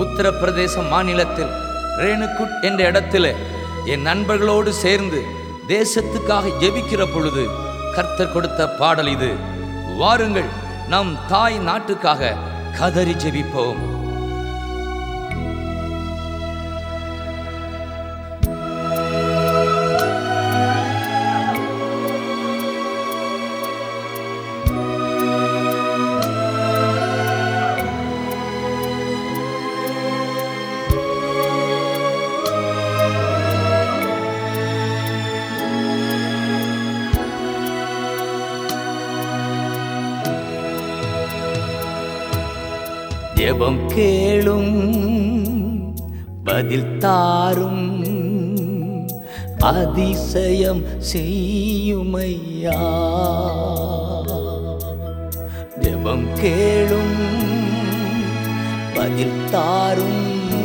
உத்தரப்பிரதேச மாநிலத்தில் ரேணுகுட் என்ற இடத்திலே என் நண்பர்களோடு சேர்ந்து தேசத்துக்காக ஜெபிக்கிற பொழுது கர்த்தர் கொடுத்த பாடல் இது வாருங்கள் நம் தாய் நாட்டுக்காக கதறி ஜெபிப்போம் ஜெபம் கேளும் பதில் தாரும் அதிசயம் செய்யுமையா ஜெபம் கேளும் பதில் தாரும்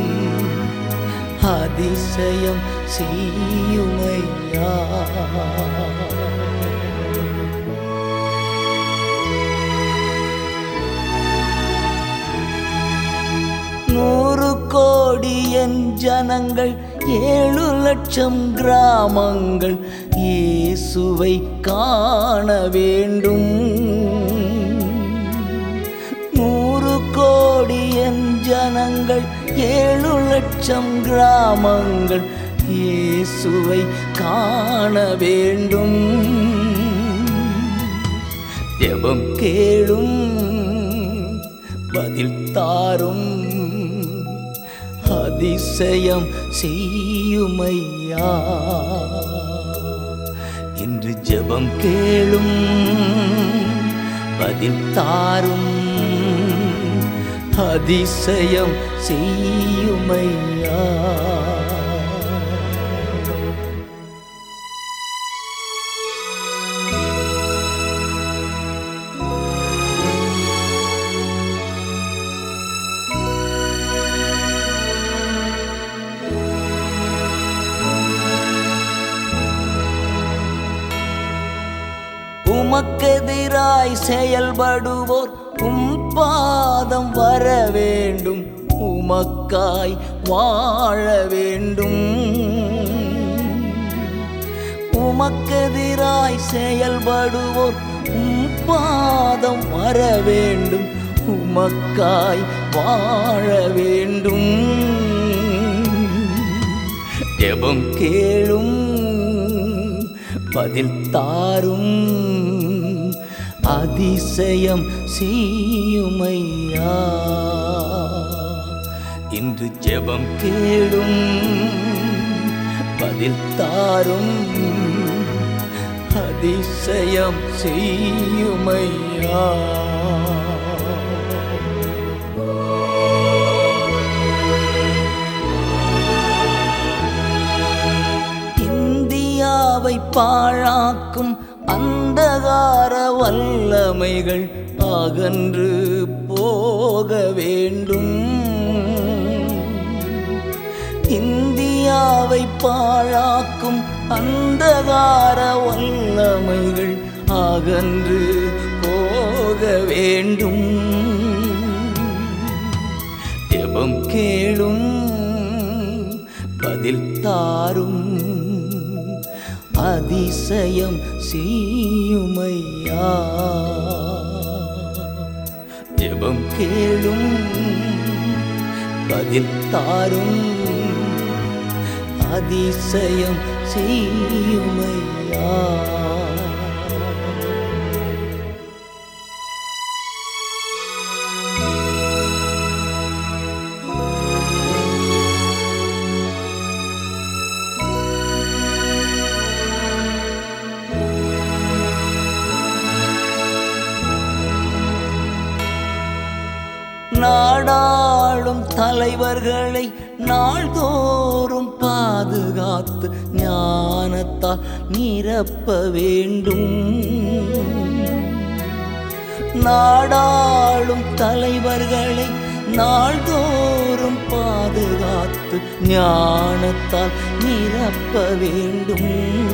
அதிசயம் செய்யுமையா நூறு கோடி என் ஜனங்கள் ஏழு லட்சம் கிராமங்கள் இயேசுவை காண வேண்டும் நூறு கோடி என் ஜனங்கள் ஏழு லட்சம் கிராமங்கள் இயேசுவை காண வேண்டும் ஜெபம் கேளும் பதில் தாரும் அதிசயம் செய்யுமையா இன்று ஜெபம் கேளும் பதில் தாரும் அதிசயம் செய்யுமையா உமக்கெதிராய் செயல்படுவோர் உம் பாதம் வர வேண்டும் உமக்காய் வாழ வேண்டும் உமக்கெதிராய் செயல்படுவோர் உம் பாதம் வர வேண்டும் உமக்காய் வாழ வேண்டும் ஜெபம் கேளும் பதில் தாரும் அதிசயம் செய்யுமையா இன்று ஜெபம் கேளும் பதில் தாரும் அதிசயம் செய்யுமையா இந்தியாவை பாழாக்கும் அந்தகார வல்லமைகள் அகன்று போக வேண்டும் இந்தியாவை பாழாக்கும் அந்தகார வல்லமைகள் அகன்று போக வேண்டும் ஜெபம் கேளும் பதில் தாரும் அதிசயம் செய்யுமையா ஜெபம் கேளும் பதில் தாரும் அதிசயம் செய்யுமையா நாடாளும் தலைவர்களை நாள்தோறும் பாதுகாத்து ஞானத்தால் நிரப்ப வேண்டும் நாடாளும் தலைவர்களை நாள்தோறும் பாதுகாத்து ஞானத்தால் நிரப்ப வேண்டும்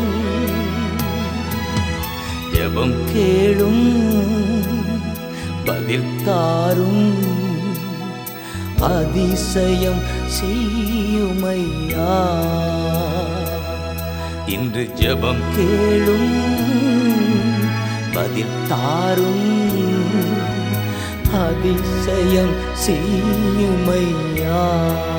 ஜெபம் கேளும் பதில் தாரும் அதிசயம் செய்யுமையா இன்று ஜெபம் கேளும் பதில் தாரும் அதிசயம் செய்யுமையா